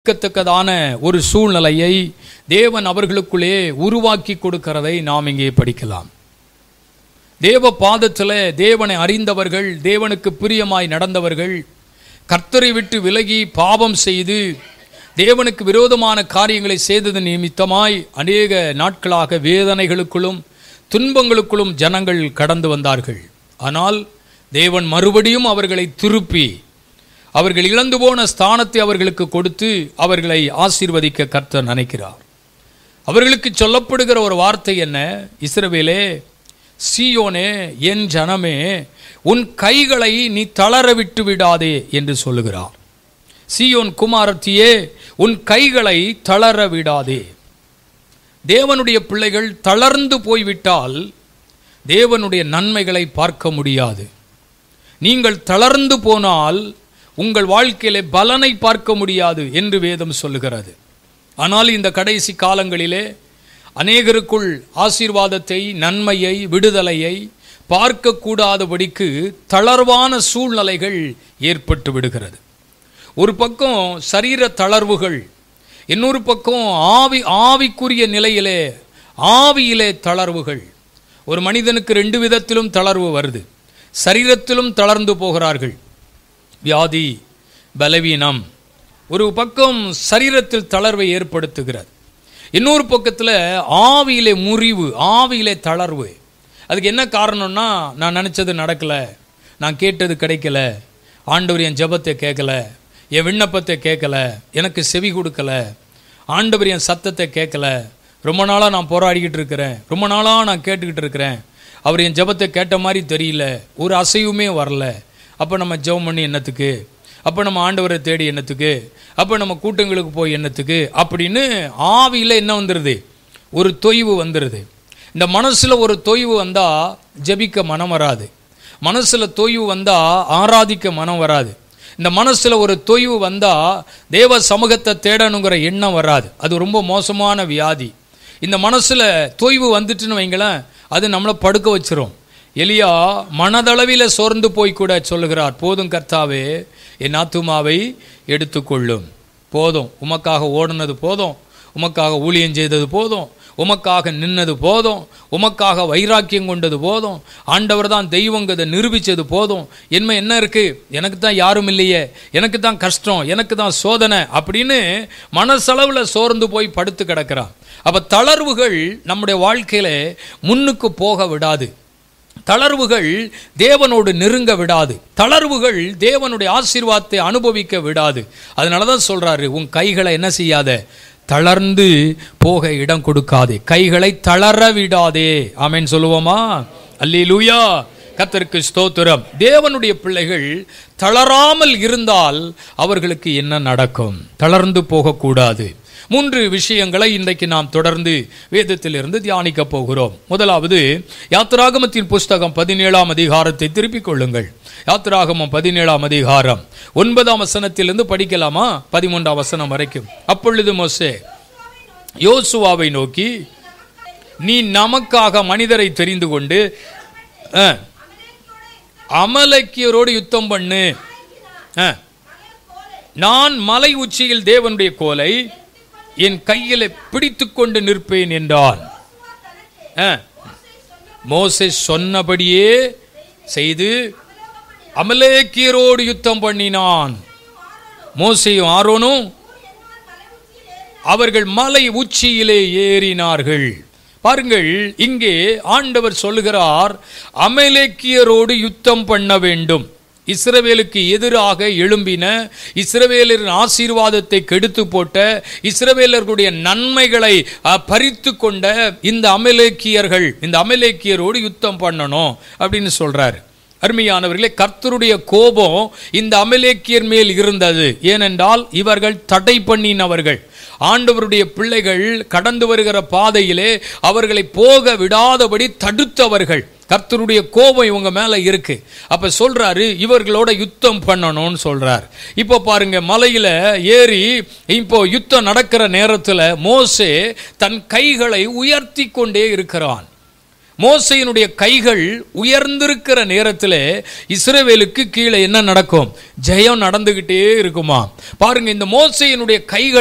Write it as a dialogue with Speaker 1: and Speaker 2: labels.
Speaker 1: இருக்கத்தக்கதான ஒரு சூழ்நிலையை தேவன் அவர்களுக்குள்ளே உருவாக்கி கொடுக்கிறதை நாம் இங்கே படிக்கலாம் தேவ பாதத்தில் தேவனை அறிந்தவர்கள் தேவனுக்கு பிரியமாய் நடந்தவர்கள் கர்த்தரை விட்டு விலகி பாவம் செய்து தேவனுக்கு விரோதமான காரியங்களை செய்தது நிமித்தமாய் அநேக நாட்களாக வேதனைகளுக்குள்ளும் துன்பங்களுக்குள்ளும் ஜனங்கள் கடந்து வந்தார்கள் ஆனால் தேவன் மறுபடியும் அவர்களை திருப்பி அவர்கள் இழந்து போன ஸ்தானத்தை அவர்களுக்கு கொடுத்து அவர்களை ஆசீர்வதிக்க கர்த்தர் நினைக்கிறார் அவர்களுக்கு சொல்லப்படுகிற ஒரு வார்த்தை என்ன இஸ்ரவேலே சீயோனே என் ஜனமே உன் கைகளை நீ தளர விட்டு விடாதே என்று சொல்லுகிறார் சீயோன் குமாரத்தியே உன் கைகளை தளர விடாதே தேவனுடைய பிள்ளைகள் தளர்ந்து போய்விட்டால் தேவனுடைய நன்மைகளை பார்க்க முடியாது நீங்கள் தளர்ந்து போனால் உங்கள் வாழ்க்கையிலே பலனை பார்க்க முடியாது என்று வேதம் சொல்லுகிறது ஆனால் இந்த கடைசி காலங்களிலே அநேகருக்குள் ஆசீர்வாதத்தை நன்மையை விடுதலையை பார்க்கக்கூடாதபடிக்கு தளர்வான சூழ்நிலைகள் ஏற்பட்டு விடுகிறது ஒரு பக்கம் சரீர தளர்வுகள் இன்னொரு பக்கம் ஆவி ஆவிக்குரிய நிலையிலே ஆவியிலே தளர்வுகள் ஒரு மனிதனுக்கு ரெண்டு விதத்திலும் தளர்வு வருது சரீரத்திலும் தளர்ந்து போகிறார்கள் வியாதி பலவீனம் ஒரு பக்கம் சரீரத்தில் தளர்வை ஏற்படுத்துகிறது இன்னொரு பக்கத்தில் ஆவியிலே முறிவு ஆவியிலே தளர்வு அதுக்கு என்ன காரணம்னா நான் நினச்சது நடக்கலை நான் கேட்டது கிடைக்கல ஆண்டவர் என் ஜெபத்தை கேட்கல என் விண்ணப்பத்தை கேட்கல எனக்கு செவி கொடுக்கல ஆண்டவர் என் சத்தத்தை கேட்கல ரொம்ப நாளாக நான் போராடிக்கிட்டு இருக்கிறேன் ரொம்ப நாளாக நான் கேட்டுக்கிட்டு இருக்கிறேன் அவர் என் ஜெபத்தை கேட்ட மாதிரி தெரியல ஒரு அசைவுமே வரல அப்போ நம்ம ஜெபம் பண்ணி என்னத்துக்கு அப்போ நம்ம ஆண்டவரை தேடி என்னத்துக்கு அப்போ நம்ம கூட்டங்களுக்கு போய் என்னத்துக்கு அப்படின்னு ஆவியில் என்ன வந்துடுது ஒரு தொய்வு வந்துடுது இந்த மனசில் ஒரு தொய்வு வந்தால் ஜெபிக்க மனம் வராது மனசில் தொய்வு வந்தால் ஆராதிக்க மனம் வராது இந்த மனசில் ஒரு தொய்வு வந்தால் தேவ சமூகத்தை தேடணுங்கிற எண்ணம் வராது அது ரொம்ப மோசமான வியாதி இந்த மனசில் தொய்வு வந்துட்டுன்னு வைங்களேன் அது நம்மளை படுக்க வச்சிரும் எலியா மனதளவில் சோர்ந்து போய் கூட சொல்லுகிறார் போதும் கர்த்தாவே என் ஆத்துமாவை எடுத்துக்கொள்ளும் போதும் உமக்காக ஓடுனது போதும் உமக்காக ஊழியம் செய்தது போதும் உமக்காக நின்னது போதும் உமக்காக வைராக்கியம் கொண்டது போதும் ஆண்டவர் தான் தெய்வங்கிறத நிரூபித்தது போதும் என்ன என்ன இருக்குது எனக்கு தான் யாரும் இல்லையே எனக்கு தான் கஷ்டம் எனக்கு தான் சோதனை அப்படின்னு மனசளவில் சோர்ந்து போய் படுத்து கிடக்கிறான் அப்போ தளர்வுகள் நம்முடைய வாழ்க்கையில் முன்னுக்கு போக விடாது தளர்வுகள் தேவனோடு நெருங்க விடாது தளர்வுகள் தேவனுடைய ஆசீர்வாதத்தை அனுபவிக்க விடாது அதனால தான் சொல்றாரு உன் கைகளை என்ன செய்யாத தளர்ந்து போக இடம் கொடுக்காதே கைகளை தளர விடாதே ஆமேன் சொல்லுவோமா அல்லேலூயா கத்தருக்கு ஸ்தோத்திரம் தேவனுடைய பிள்ளைகள் தளராமல் இருந்தால் அவர்களுக்கு என்ன நடக்கும் தளர்ந்து போகக்கூடாது மூன்று விஷயங்களை இன்றைக்கு நாம் தொடர்ந்து வேதத்திலிருந்து தியானிக்க போகிறோம் முதலாவது யாத்திராகமத்தின் புஸ்தகம் பதினேழாம் அதிகாரத்தை திருப்பிக் கொள்ளுங்கள் யாத்திராகமம் பதினேழாம் அதிகாரம் ஒன்பதாம் வசனத்திலிருந்து படிக்கலாமா பதிமூன்றாம் வசனம் வரைக்கும் அப்பொழுது மோசே யோசுவாவை நோக்கி நீ நமக்காக மனிதரை தெரிந்து கொண்டு அஹ், அமலக்கியரோடு யுத்தம் பண்ணு அஹ், நான் மலை உச்சியில் தேவனுடைய கோலை என் கையில பிடித்து கொண்டு நிற்பேன் என்றான் அஹ், மோசே சொன்னபடியே செய்து அமலேக்கியரோடு யுத்தம் பண்ணினான் மோசையும் ஆரோனும் அவர்கள் மலை உச்சியிலே ஏறினார்கள் பாருங்கள் இங்கே ஆண்டவர் சொல்லுகிறார் அமலேக்கியரோடு யுத்தம் பண்ண வேண்டும் இஸ்ரவேலுக்கு எதிராக எழும்பின இஸ்ரவேலரின் ஆசீர்வாதத்தை கெடுத்து போட்ட இஸ்ரவேலர்களுடைய நன்மைகளை அஹ், பறித்து கொண்ட இந்த அமலேக்கியர்கள் இந்த அமலேக்கியரோடு யுத்தம் பண்ணணும் அப்படின்னு சொல்றார் அருமையானவர்களே கர்த்தருடைய கோபம் இந்த அமலேக்கியர் மேல் இருந்தது ஏனென்றால் இவர்கள் தடை பண்ணினவர்கள் ஆண்டவருடைய பிள்ளைகள் கடந்து வருகிற பாதையிலே அவர்களை போக விடாதபடி தடுத்தவர்கள் கர்த்தருடைய கோபம் இவங்க மேல இருக்கு அப்ப சொல்றாரு இவர்களோட யுத்தம் பண்ணணும்னு சொல்றார் இப்போ பாருங்க மலையில ஏறி இப்போ யுத்தம் நடக்கிற நேரத்துல மோசே தன் கைகளை உயர்த்தி கொண்டே இருக்கிறான் மோசையினுடைய கைகள் உயர்ந்திருக்கிற நேரத்தில் இஸ்ரவேலுக்கு கீழே என்ன நடக்கும் ஜெயம் நடந்துகிட்டே இருக்குமா பாருங்க இந்த மோசையினுடைய கைகள்